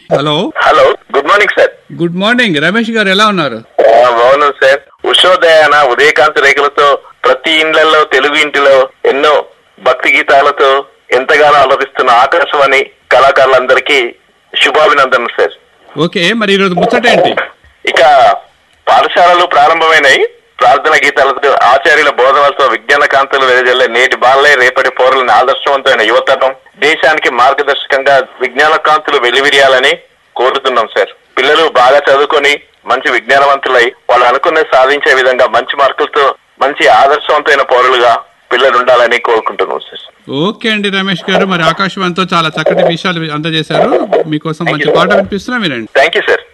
hello hello good morning sir good morning Ramesh garu ఎలా ఉన్నారు బాగున్నాను సార్ ఉషోదయాన ఉదయకాంతి రేఖలతో ప్రతి ఇండ్లలో తెలుగు ఇంటిలో ఎన్నో భక్తి గీతాలతో ఎంతగానో ఆలోచిస్తున్న ఆకాశవాణి కళాకారులందరికీ శుభాభినందనలు సార్ ఓకే మరి ఈరోజు ముచ్చట ఏంటి ఇక పాఠశాలలు ప్రారంభమైనాయి ప్రార్థన గీతాలతో ఆచార్యుల బోధనలతో విజ్ఞాన కాంతులు వెదజల్లే నేటి బాలలే రేపటి పౌరులని ఆదర్శవంతమైన యువతరం దేశానికి మార్గదర్శకంగా విజ్ఞాన కాంతులు వెలివిరియాలని కోరుతున్నాం సార్ పిల్లలు బాగా చదువుకొని మంచి విజ్ఞానవంతులై వాళ్ళు అనుకున్నది సాధించే విధంగా మంచి మార్కులతో మంచి ఆదర్శవంతమైన పౌరులుగా పిల్లలు ఉండాలని కోరుకుంటున్నాం సార్ ఓకే అండి రమేష్ గారు మరి ఆకాశవాణితో చాలా చక్కటి విషయాలు అందజేశారు మీకోసం మంచి పాట వినిపిస్తున్నా వినండి థ్యాంక్ యూ సార్